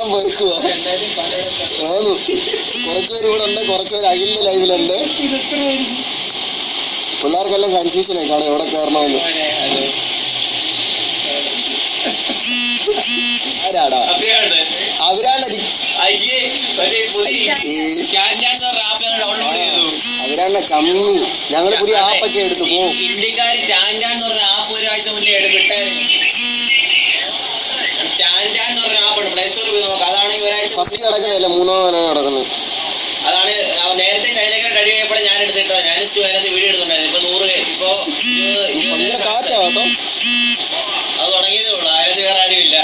കറങ്ങാൻ പോയിക്കുക ആന്നു കുറച്ചുപേര് ഇവിടെ ഉണ്ട് കുറച്ചുപേര് അഖിലിന്റെ ലൈവിലുണ്ട് പിള്ളേർക്കെല്ലാം കൺഫ്യൂഷൻ ആയി കാണാം എവിടെ കയറണമെന്ന് ആരാടാ അതെയാണ് അവരാണ് അയ്യേ മറ്റേ പുതിയ ഈ ഞാൻ ഞാൻ ആപ്പ് ഞങ്ങൾ ഡൗൺലോഡ് ചെയ്തു അവരാണ് കമ്മി ഞങ്ങള് പുതിയ ആപ്പൊക്കെ എടുത്തു പോകും ഇന്ത്യക്കാർ സ്റ്റാൻഡാൻ എന്ന് പറഞ്ഞ ആപ്പ് ഒരാഴ്ച മുന്നേ എടുത്തിട്ടായിരുന്നു സ്റ്റാൻഡാൻ എന്ന് പറഞ്ഞ ആപ്പ് ഉണ്ട് പ്ലേ സ്റ്റോറിൽ പോയി നോക്കാം അതാണെങ്കിൽ ഒരാഴ്ച ഫസ്റ്റ് കിടക്കുന്നില്ല മൂന്നോ നാലോ കിടക്കുന്നത് അതാണ് അവൻ നേരത്തെ ചൈനക്കാർ കഴി കഴിഞ്ഞപ്പോൾ ഞാൻ എടുത്തിട്ടോ ഞാൻ സ്റ്റു അതിനകത്ത് വീഡിയോ എടുത്തിട്ടുണ്ടായിരുന്നു ഇപ്പൊ നൂറ് ഇപ്പൊ ഇരുപത് ഭയങ്കര ഇരുപത് കാറ്റാ കേട്ടോ അത് തുടങ്ങിയതേ ഉള്ളൂ അതിനകത്ത് വേറെ ആരുമില്ല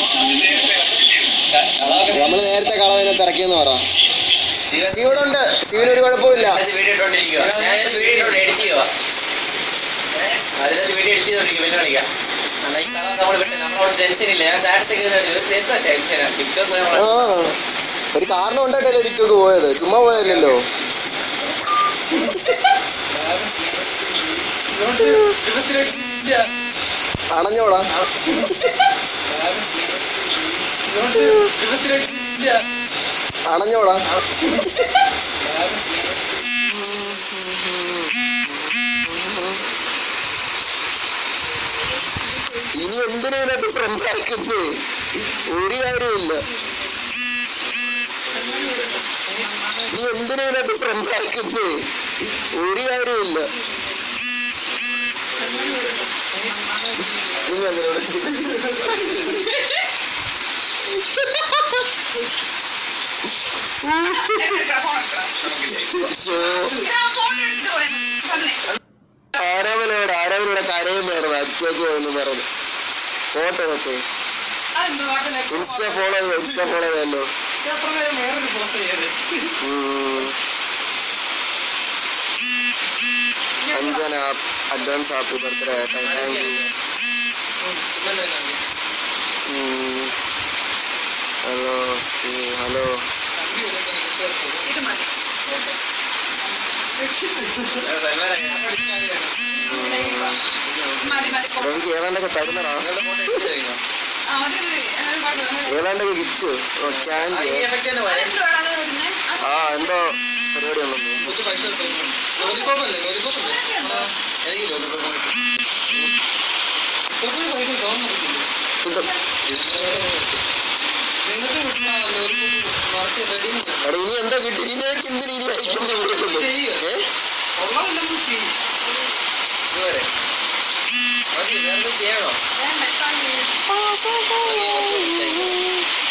അതൊക്കെ നമ്മള് നേരത്തെ കളവിനെ ഇറക്കിയെന്ന് പറ ഇവിടെ ഉണ്ട് സീവിന് ഒരു കുഴപ്പമില്ല അതിനകത്ത് വീഡിയോ ഇട്ടോണ്ടിരിക്കുക ഞാനത് വീഡിയോ ഇട്ടോണ്ട് എഡിറ്റ് ചെയ്യുക അതിനകത്ത് വീഡിയോ എഡിറ്റ് ചെയ്തോണ്ടിരിക്കും പിന്നെ കളിക്കാം എന്നാ ഈ കളർ നമ്മൾ വിട്ട് നമ്മളവിടെ ടെൻഷൻ ഇല്ല ഞാൻ സ്റ്റാറ്റസ് ഒക്കെ എന്താ ടെൻഷനാ ടിക്ടോക്ക് ആ ഒരു കാരണം ഉണ്ടായിട്ടല്ലേ ടിക്ടോക്ക് പോയത് ചുമ്മാ പോയതല്ലോ അണഞ്ഞോടാ അണഞ്ഞോടാ ഇനി എന്തിനകത്ത് ഫ്രണ്ട് ആക്കുന്നത് ഒരു കാര്യമില്ല നീ എന്തിനകത്ത് ഫ്രണ്ട് ആക്കുന്നത് ഒരു കാര്യമില്ല നീ അതിനോട് ശോ, ആരാമനോട് ആരാമനോട് കരയുന്നതായിരുന്നു അച്ഛക്ക് എന്ന് പറഞ്ഞു ഫോട്ടോ ഒക്കെ ഇൻസ്റ്റ ഫോളോ ചെയ്യോ ഇൻസ്റ്റ ഫോളോ ചെയ്യല്ലോ ഉം. Anjana advance happy birthday thank you hello hello എനിക്ക് ഏതാണ്ടൊക്കെ തരുന്നടാ ഏതാണ്ടൊക്കെ ഗിഫ്റ്റ് ക്യാൻഡി ആ എന്തോ പരിപാടി ഉണ്ടെന്ന് ഇത് എടാ ഇനി എന്താ കിട്ടി ഇനിയൊക്കെ എന്തിനു ഇനി അയക്കുന്നു വിടുന്നു ഏ ചെയ്യണോ